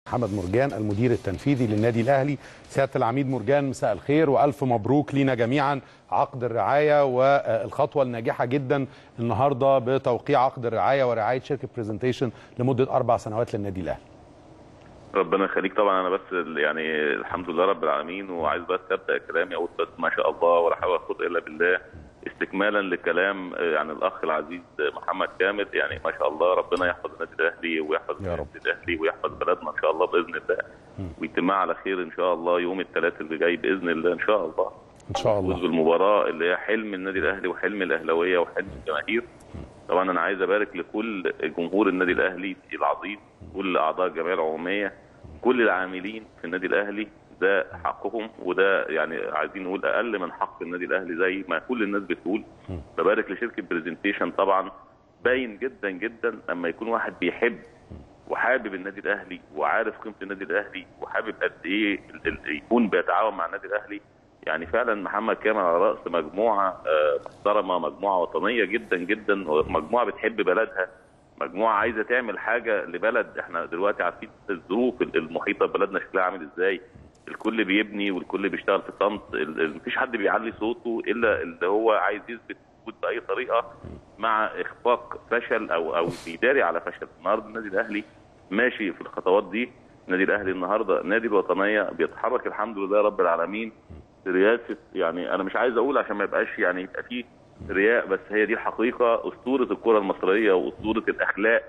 محمد مرجان المدير التنفيذي للنادي الاهلي سياده العميد مرجان مساء الخير والف مبروك لينا جميعا عقد الرعايه والخطوه الناجحه جدا النهارده بتوقيع عقد الرعايه ورعايه شركه برزنتيشن لمده اربع سنوات للنادي الاهلي ربنا يخليك طبعا انا بس يعني الحمد لله رب العالمين وعايز بس ابدا كلامي اقول بس ما شاء الله ولا حول ولا قوه الا بالله استكمالا لكلام يعني الاخ العزيز محمد كامل يعني ما شاء الله ربنا يحفظ النادي الاهلي ويحفظ النادي الاهلي ويحفظ بلدنا ان شاء الله باذن الله ويتم على خير ان شاء الله يوم الثلاث اللي جاي باذن الله ان شاء الله ان شاء الله بالمباراه اللي هي حلم النادي الاهلي وحلم الاهلاويه وحلم الجماهير طبعا انا عايز ابارك لكل جمهور النادي الاهلي العظيم كل اعضاء الجمعيه العموميه كل العاملين في النادي الاهلي ده حقهم وده يعني عايزين نقول اقل من حق النادي الاهلي زي ما كل الناس بتقول ببارك لشركه برزنتيشن طبعا باين جدا جدا لما يكون واحد بيحب وحابب النادي الاهلي وعارف قيمه النادي الاهلي وحابب قد ايه يكون بيتعاون مع النادي الاهلي يعني فعلا محمد كامل على راس مجموعه محترمه مجموعه وطنيه جدا جدا مجموعه بتحب بلدها مجموعه عايزه تعمل حاجه لبلد احنا دلوقتي عارفين الظروف المحيطه ببلدنا شكلها عامل ازاي الكل بيبني والكل بيشتغل في صمت مفيش حد بيعلي صوته الا اللي هو عايز يثبت وجود باي طريقه مع اخفاق فشل او او بيداري على فشل النهارده النادي الاهلي ماشي في الخطوات دي النادي الاهلي النهارده نادي الوطنيه بيتحرك الحمد لله رب العالمين في رئاسه يعني انا مش عايز اقول عشان ما يبقاش يعني يبقى فيه رياء بس هي دي الحقيقه اسطوره الكره المصريه واسطوره الاخلاق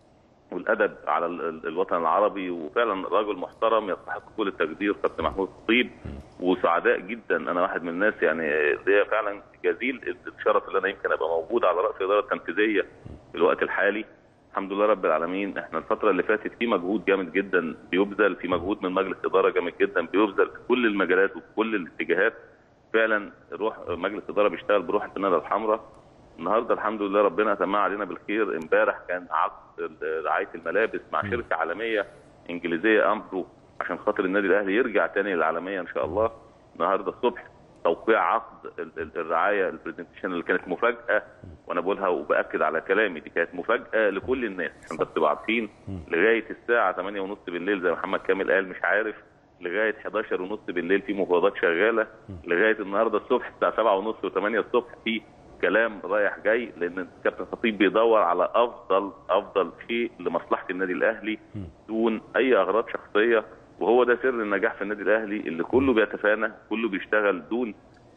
والادب على الوطن العربي وفعلا راجل محترم يستحق كل التقدير كابتن محمود الخطيب وسعداء جدا انا واحد من الناس يعني ده فعلا جزيل الشرف اللي انا يمكن ابقى موجود على راس الاداره التنفيذيه في الوقت الحالي الحمد لله رب العالمين احنا الفتره اللي فاتت في مجهود جامد جدا بيبذل في مجهود من مجلس اداره جامد جدا بيبذل في كل المجالات وفي كل الاتجاهات فعلا روح مجلس اداره بيشتغل بروح الفنانه الحمراء النهارده الحمد لله ربنا اتمها علينا بالخير امبارح كان عقد رعايه الملابس مع شركه عالميه انجليزيه امبرو عشان خاطر النادي الاهلي يرجع تاني للعالميه ان شاء الله النهارده الصبح توقيع عقد الرعايه البرزنتيشن اللي كانت مفاجاه وانا بقولها وباكد على كلامي دي كانت مفاجاه لكل الناس عشان بس تبقوا عارفين لغايه الساعه 8:30 بالليل زي ما محمد كامل قال مش عارف لغايه 11 ونص بالليل في مفاوضات شغاله لغايه النهارده الصبح الساعه 7 ونص و8 الصبح في كلام رايح جاي لان الكابتن خطيب بيدور على افضل افضل شيء لمصلحه النادي الاهلي دون اي اغراض شخصيه وهو ده سر النجاح في النادي الاهلي اللي كله بيتفانى كله بيشتغل دون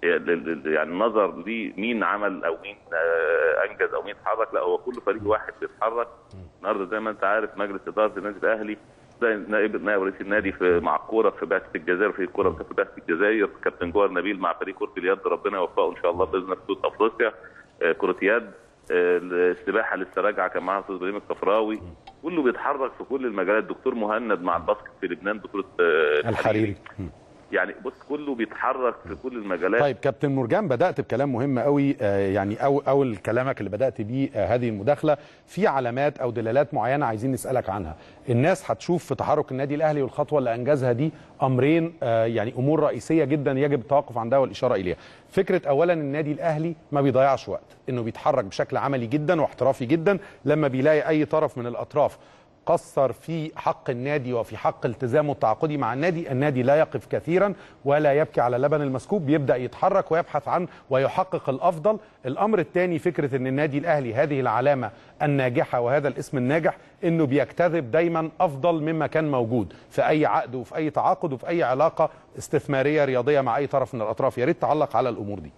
يعني نظر لمين عمل او مين انجز او مين اتحرك لا هو كله فريق واحد بيتحرك النهارده زي ما انت عارف مجلس اداره النادي الاهلي نائب نائب رئيس النادي في مع الكوره في بعثه الجزائر في الكوره في بعثه الجزائر كابتن جوهر نبيل مع فريق كره اليد ربنا يوفقه ان شاء الله باذن الله في افريقيا كره يد السباحه لسه راجعه كان معاها استاذ ابراهيم الكفراوي كله بيتحرك في كل المجالات دكتور مهند مع الباسكت في لبنان بطوله الحريري يعني بص كله بيتحرك في كل المجالات طيب كابتن مرجان بدات بكلام مهم قوي يعني أو اول كلامك اللي بدات بيه هذه المداخله في علامات او دلالات معينه عايزين نسالك عنها الناس هتشوف في تحرك النادي الاهلي والخطوه اللي انجزها دي امرين يعني امور رئيسيه جدا يجب التوقف عندها والاشاره اليها فكره اولا النادي الاهلي ما بيضيعش وقت انه بيتحرك بشكل عملي جدا واحترافي جدا لما بيلاقي اي طرف من الاطراف قصر في حق النادي وفي حق التزامه التعاقدي مع النادي النادي لا يقف كثيرا ولا يبكي على لبن المسكوب بيبدا يتحرك ويبحث عن ويحقق الافضل الامر الثاني فكره ان النادي الاهلي هذه العلامه الناجحه وهذا الاسم الناجح انه بيجتذب دايما افضل مما كان موجود في اي عقد وفي اي تعاقد وفي اي علاقه استثماريه رياضيه مع اي طرف من الاطراف يا ريت تعلق على الامور دي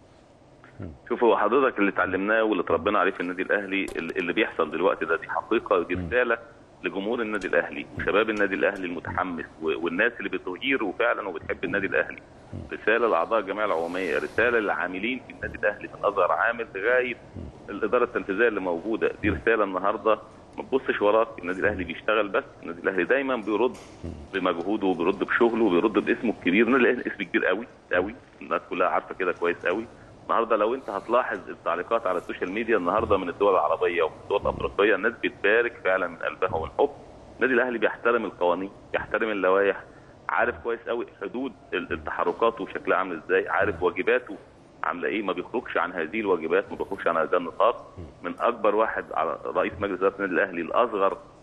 شوفوا حضرتك اللي اتعلمناه واللي اتربينا عليه في النادي الاهلي اللي بيحصل دلوقتي ده دي حقيقه دي رساله لجمهور النادي الاهلي وشباب النادي الاهلي المتحمس والناس اللي بتغير فعلا وبتحب النادي الاهلي رساله لاعضاء الجمعيه العموميه رساله للعاملين في النادي الاهلي من اصغر عامل لغايه الاداره التنفيذيه اللي موجوده دي رساله النهارده ما تبصش وراك النادي الاهلي بيشتغل بس النادي الاهلي دايما بيرد بمجهوده وبيرد بشغله وبيرد باسمه الكبير النادي الاهلي اسم كبير قوي قوي الناس كلها عارفه كده كويس قوي النهارده لو انت هتلاحظ التعليقات على السوشيال ميديا النهارده من الدول العربيه ومن الدول الافريقيه الناس بتبارك فعلا من قلبها ومن حب النادي الاهلي بيحترم القوانين بيحترم اللوائح عارف كويس قوي حدود التحركات وشكلها عامل ازاي عارف واجباته عامله ايه ما بيخرجش عن هذه الواجبات ما بيخرجش عن هذا النطاق من اكبر واحد على رئيس مجلس اداره النادي الاهلي الاصغر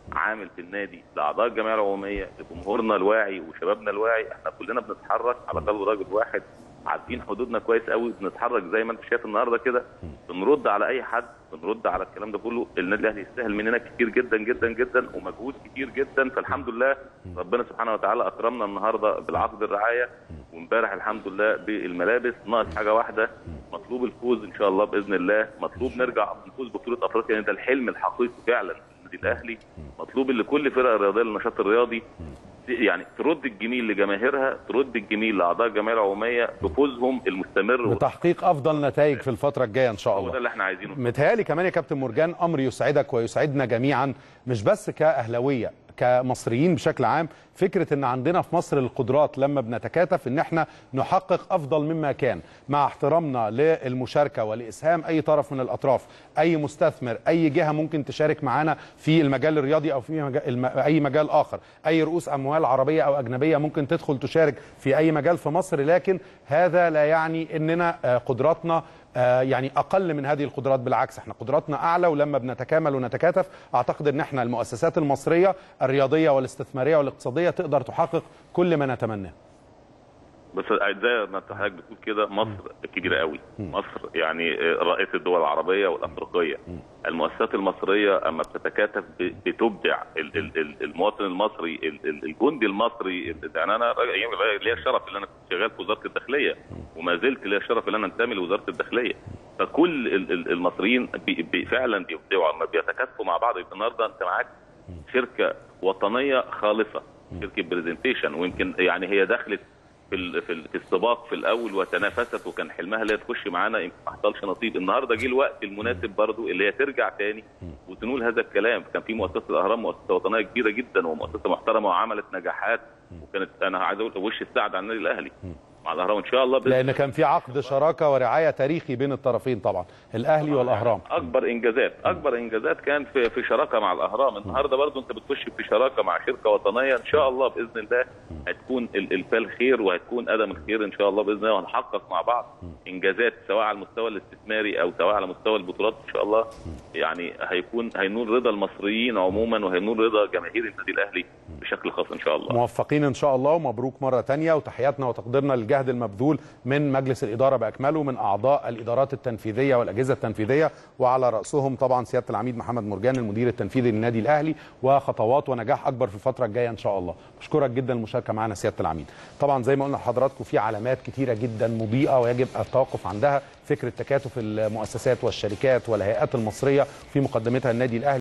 عامل في النادي لاعضاء الجمعيه العموميه لجمهورنا الواعي وشبابنا الواعي احنا كلنا بنتحرك على قلب راجل واحد عارفين حدودنا كويس قوي بنتحرك زي ما انت شايف النهارده كده بنرد على اي حد بنرد على الكلام ده كله النادي الاهلي يستاهل مننا كتير جدا جدا جدا ومجهود كتير جدا فالحمد لله ربنا سبحانه وتعالى اكرمنا النهارده بالعقد الرعايه وامبارح الحمد لله بالملابس ناقص حاجه واحده مطلوب الفوز ان شاء الله باذن الله مطلوب نرجع نفوز ببطوله افريقيا لان ده الحلم الحقيقي فعلا النادي الاهلي مطلوب اللي كل فرق الرياضيه للنشاط الرياضي يعني ترد الجميل لجماهيرها ترد الجميل لاعضاء الجمعيه العموميه بفوزهم المستمر بتحقيق افضل نتائج في الفتره الجايه ان شاء هو الله ده اللي احنا عايزينه متهيألي كمان يا كابتن مرجان امر يسعدك ويسعدنا جميعا مش بس كاهلاويه كمصريين بشكل عام فكره ان عندنا في مصر القدرات لما بنتكاتف ان احنا نحقق افضل مما كان مع احترامنا للمشاركه ولاسهام اي طرف من الاطراف اي مستثمر اي جهه ممكن تشارك معانا في المجال الرياضي او في مجال الم- اي مجال اخر اي رؤوس اموال عربيه او اجنبيه ممكن تدخل تشارك في اي مجال في مصر لكن هذا لا يعني اننا آه، قدراتنا آه، يعني اقل من هذه القدرات بالعكس احنا قدراتنا اعلى ولما بنتكامل ونتكاتف اعتقد ان احنا المؤسسات المصريه الرياضيه والاستثماريه والاقتصاديه تقدر تحقق كل ما نتمناه بس زي ما انت حضرتك بتقول كده مصر كبيره قوي مصر يعني رئيسه الدول العربيه والافريقيه المؤسسات المصريه اما بتتكاتف ب- بتبدع ال- ال- ال- المواطن المصري ال- ال- الجندي المصري ال- يعني انا راجل- يعني ليا الشرف ان انا كنت شغال في وزاره الداخليه وما زلت ليا الشرف ان انا انتمي لوزاره الداخليه فكل ال- ال- المصريين بي- بي- فعلا بيبدعوا اما بيتكاتفوا مع بعض يبقى النهارده انت معاك شركه وطنيه خالصه شركه برزنتيشن ويمكن يعني هي دخلت في ال- في ال- في السباق في الاول وتنافست وكان حلمها اللي هي تخش معانا يمكن ما حصلش نصيب النهارده جه الوقت المناسب برضو اللي هي ترجع تاني وتنول هذا الكلام كان في مؤسسه الاهرام مؤسسه وطنيه كبيره جدا ومؤسسه محترمه وعملت نجاحات وكانت انا عايز اقول وش السعد على النادي الاهلي مع الاهرام ان شاء الله بإذن لان كان في عقد شراكه ورعايه تاريخي بين الطرفين طبعا الاهلي والاهرام اكبر انجازات اكبر انجازات كان في في شراكه مع الاهرام النهارده برضو انت بتخش في شراكه مع شركه وطنيه ان شاء الله باذن الله هتكون ال- الفال خير وهتكون قدم الخير ان شاء الله باذن الله وهنحقق مع بعض انجازات سواء على المستوى الاستثماري او سواء على مستوى البطولات ان شاء الله يعني هيكون هينول رضا المصريين عموما وهينول رضا جماهير النادي الاهلي بشكل خاص ان شاء الله موفقين ان شاء الله ومبروك مره تانية وتحياتنا وتقديرنا للجهد المبذول من مجلس الاداره باكمله من اعضاء الادارات التنفيذيه والاجهزه التنفيذيه وعلى راسهم طبعا سياده العميد محمد مرجان المدير التنفيذي للنادي الاهلي وخطوات ونجاح اكبر في الفتره الجايه ان شاء الله بشكرك جدا المشاركه معنا سياده العميد طبعا زي ما قلنا لحضراتكم في علامات كتيره جدا مضيئه ويجب التوقف عندها فكره تكاتف المؤسسات والشركات والهيئات المصريه في مقدمتها النادي الاهلي